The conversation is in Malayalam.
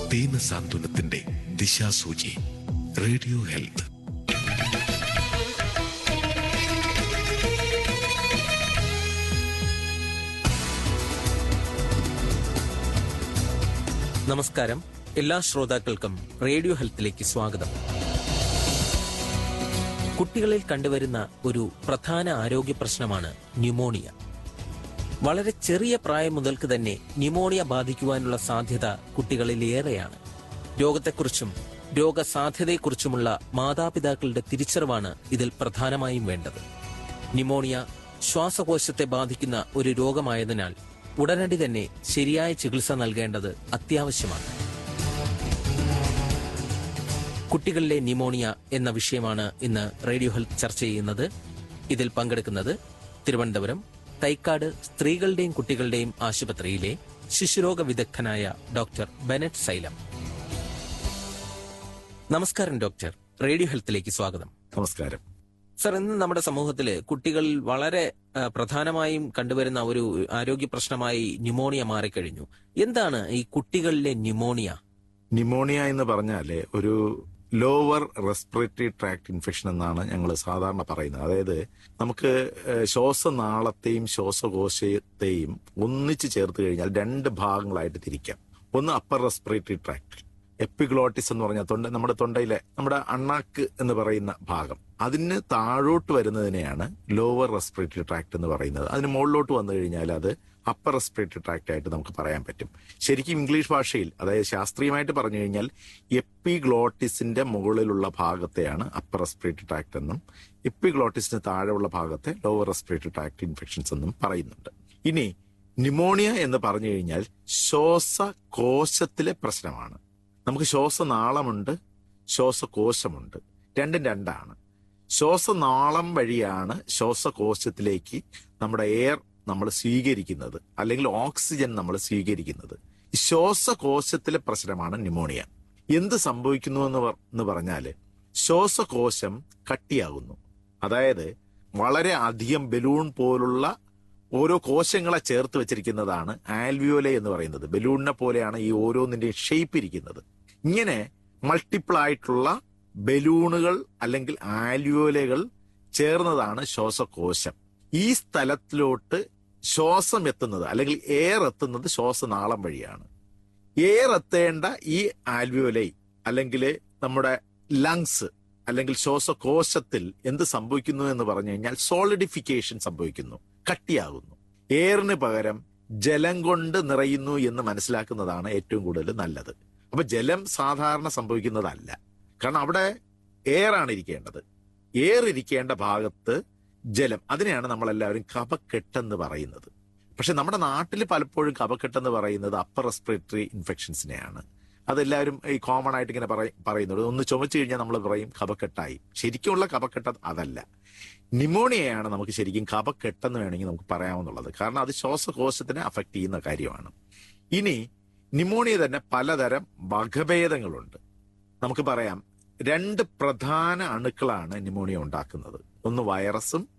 ദീനസാന്ത്വനത്തിന്റെ ദിശാസൂചി റേഡിയോ ഹെൽത്ത് നമസ്കാരം എല്ലാ ശ്രോതാക്കൾക്കും റേഡിയോ ഹെൽത്തിലേക്ക് സ്വാഗതം കുട്ടികളിൽ കണ്ടുവരുന്ന ഒരു പ്രധാന ആരോഗ്യ പ്രശ്നമാണ് ന്യൂമോണിയ വളരെ ചെറിയ പ്രായം മുതൽക്ക് തന്നെ ന്യൂമോണിയ ബാധിക്കുവാനുള്ള സാധ്യത കുട്ടികളിൽ ഏറെയാണ് രോഗത്തെക്കുറിച്ചും രോഗസാധ്യതയെക്കുറിച്ചുമുള്ള മാതാപിതാക്കളുടെ തിരിച്ചറിവാണ് ഇതിൽ പ്രധാനമായും വേണ്ടത് ന്യൂമോണിയ ശ്വാസകോശത്തെ ബാധിക്കുന്ന ഒരു രോഗമായതിനാൽ ഉടനടി തന്നെ ശരിയായ ചികിത്സ നൽകേണ്ടത് അത്യാവശ്യമാണ് കുട്ടികളിലെ ന്യൂമോണിയ എന്ന വിഷയമാണ് ഇന്ന് റേഡിയോ ഹെൽത്ത് ചർച്ച ചെയ്യുന്നത് ഇതിൽ പങ്കെടുക്കുന്നത് തിരുവനന്തപുരം തൈക്കാട് സ്ത്രീകളുടെയും കുട്ടികളുടെയും ആശുപത്രിയിലെ ശിശുരോഗ വിദഗ്ധനായ ഡോക്ടർ ബെനറ്റ് സൈലം നമസ്കാരം ഡോക്ടർ റേഡിയോ ഹെൽത്തിലേക്ക് സ്വാഗതം നമസ്കാരം സർ ഇന്ന് നമ്മുടെ സമൂഹത്തില് കുട്ടികളിൽ വളരെ ആ, പ്രധാനമായും കണ്ടുവരുന്ന ഒരു ആരോഗ്യ പ്രശ്നമായി ന്യൂമോണിയ മാറിക്കഴിഞ്ഞു എന്താണ് ഈ കുട്ടികളിലെ ന്യൂമോണിയ നിമോണിയ എന്ന് പറഞ്ഞാല് ഒരു ലോവർ റെസ്പിറേറ്ററി ട്രാക്ട് ഇൻഫെക്ഷൻ എന്നാണ് ഞങ്ങൾ സാധാരണ പറയുന്നത് അതായത് നമുക്ക് ഏഹ്, ശ്വാസനാളത്തെയും ശ്വാസകോശത്തെയും ഒന്നിച്ച് ചേർത്ത് കഴിഞ്ഞാൽ രണ്ട് ഭാഗങ്ങളായിട്ട് തിരിക്കാം ഒന്ന് അപ്പർ റെസ്പിറേറ്ററി ട്രാക്ട് എപ്പിഗ്ലോട്ടിസ് എന്ന് പറഞ്ഞാൽ തൊണ്ട നമ്മുടെ തൊണ്ടയിലെ നമ്മുടെ അണ്ണാക്ക് എന്ന് പറയുന്ന ഭാഗം അതിന് താഴോട്ട് വരുന്നതിനെയാണ് ലോവർ റെസ്പിറേറ്ററി ട്രാക്ട് എന്ന് പറയുന്നത് അതിന് മുകളിലോട്ട് വന്നു കഴിഞ്ഞാൽ അത് അപ്പർ റെസ്പിറേറ്ററി ട്രാക്ട് ആയിട്ട് നമുക്ക് പറയാൻ പറ്റും ശരിക്കും ഇംഗ്ലീഷ് ഭാഷയിൽ അതായത് ശാസ്ത്രീയമായിട്ട് പറഞ്ഞു കഴിഞ്ഞാൽ എപ്പിഗ്ലോട്ടിസിന്റെ മുകളിലുള്ള ഭാഗത്തെയാണ് അപ്പർ റെസ്പിറേറ്ററി ട്രാക്ട് എന്നും എപ്പിഗ്ലോട്ടിസിന് താഴെയുള്ള ഭാഗത്തെ ലോവർ റെസ്പിറേറ്ററി ട്രാക്ട് ഇൻഫെക്ഷൻസ് എന്നും പറയുന്നുണ്ട് ഇനി ന്യൂമോണിയ എന്ന് പറഞ്ഞു കഴിഞ്ഞാൽ ശ്വാസകോശത്തിലെ പ്രശ്നമാണ് നമുക്ക് ശ്വാസനാളമുണ്ട് ശ്വാസകോശമുണ്ട് രണ്ടും രണ്ടാണ് ശ്വാസനാളം വഴിയാണ് ശ്വാസകോശത്തിലേക്ക് നമ്മുടെ എയർ നമ്മൾ സ്വീകരിക്കുന്നത് അല്ലെങ്കിൽ ഓക്സിജൻ നമ്മൾ സ്വീകരിക്കുന്നത് ഈ ശ്വാസകോശത്തിലെ പ്രശ്നമാണ് ന്യൂമോണിയ എന്ത് സംഭവിക്കുന്നു എന്ന് പർ- എന്ന് പറഞ്ഞാല് ശ്വാസകോശം കട്ടിയാകുന്നു അതായത് വളരെ അധികം ബലൂൺ പോലുള്ള ഓരോ കോശങ്ങളെ ചേർത്ത് വെച്ചിരിക്കുന്നതാണ് ആൽവിയോലെ എന്ന് പറയുന്നത് ബലൂണിനെ പോലെയാണ് ഈ ഓരോന്നിന്റെയും ഷേപ്പ് ഇരിക്കുന്നത് ഇങ്ങനെ മൾട്ടിപ്പിൾ ആയിട്ടുള്ള ബലൂണുകൾ അല്ലെങ്കിൽ ആൽവിയോലകൾ ചേർന്നതാണ് ശ്വാസകോശം ഈ സ്ഥലത്തിലോട്ട് ശ്വാസം എത്തുന്നത് അല്ലെങ്കിൽ എയർ എത്തുന്നത് ശ്വാസനാളം വഴിയാണ് എയർ എത്തേണ്ട ഈ ആൽവിയോലൈ അല്ലെങ്കിൽ നമ്മുടെ ലങ്സ് അല്ലെങ്കിൽ ശ്വാസകോശത്തിൽ എന്ത് സംഭവിക്കുന്നു എന്ന് പറഞ്ഞു കഴിഞ്ഞാൽ സോളിഡിഫിക്കേഷൻ സംഭവിക്കുന്നു കട്ടിയാകുന്നു എയറിന് പകരം ജലം കൊണ്ട് നിറയുന്നു എന്ന് മനസ്സിലാക്കുന്നതാണ് ഏറ്റവും കൂടുതൽ നല്ലത് അപ്പൊ ജലം സാധാരണ സംഭവിക്കുന്നതല്ല കാരണം അവിടെ എയർ ആണ് ഇരിക്കേണ്ടത് എയർ ഇരിക്കേണ്ട ഭാഗത്ത് ജലം അതിനെയാണ് നമ്മളെല്ലാവരും കഫക്കെട്ടെന്ന് പറയുന്നത് പക്ഷെ നമ്മുടെ നാട്ടിൽ പലപ്പോഴും കഫക്കെട്ടെന്ന് പറയുന്നത് അപ്പർ റെസ്പിറേറ്ററി ഇൻഫെക്ഷൻസിനെയാണ് അതെല്ലാവരും ഈ കോമൺ ആയിട്ട് ഇങ്ങനെ പറയ- പറയുന്നത് ഒന്ന് ചുമച്ചു കഴിഞ്ഞാൽ നമ്മൾ പറയും കഫക്കെട്ടായി ശരിക്കുമുള്ള കഫക്കെട്ട് അതല്ല നിമോണിയയാണ് നമുക്ക് ശരിക്കും കഫക്കെട്ടെന്ന് വേണമെങ്കിൽ നമുക്ക് പറയാവുന്നുള്ളത് കാരണം അത് ശ്വാസകോശത്തിനെ അഫക്ട് ചെയ്യുന്ന കാര്യമാണ് ഇനി നിമോണിയ തന്നെ പലതരം വകഭേദങ്ങളുണ്ട് നമുക്ക് പറയാം രണ്ട് പ്രധാന അണുക്കളാണ് നിമോണിയ ഉണ്ടാക്കുന്നത് ഒന്ന് വൈറസും